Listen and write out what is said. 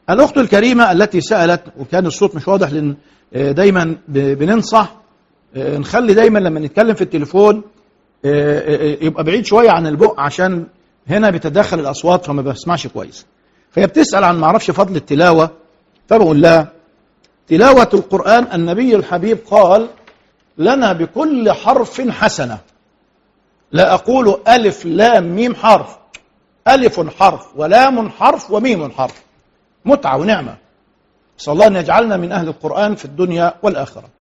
الأخت الكريمة التي سألت وكان الصوت مش واضح لأن آه، دايما ب- بننصح آه، نخلي دايما لما نتكلم في التليفون آه، آه، يبقى بعيد شوية عن البق عشان هنا بتدخل الأصوات فما بسمعش كويس فهي بتسأل عن معرفش فضل التلاوة فبقول لها تلاوة القرآن النبي الحبيب قال لنا بكل حرف حسنة لا أقول ألف لام ميم حرف ألف حرف ولام حرف وميم حرف متعة ونعمة صلى الله أن يجعلنا من أهل القرآن في الدنيا والآخرة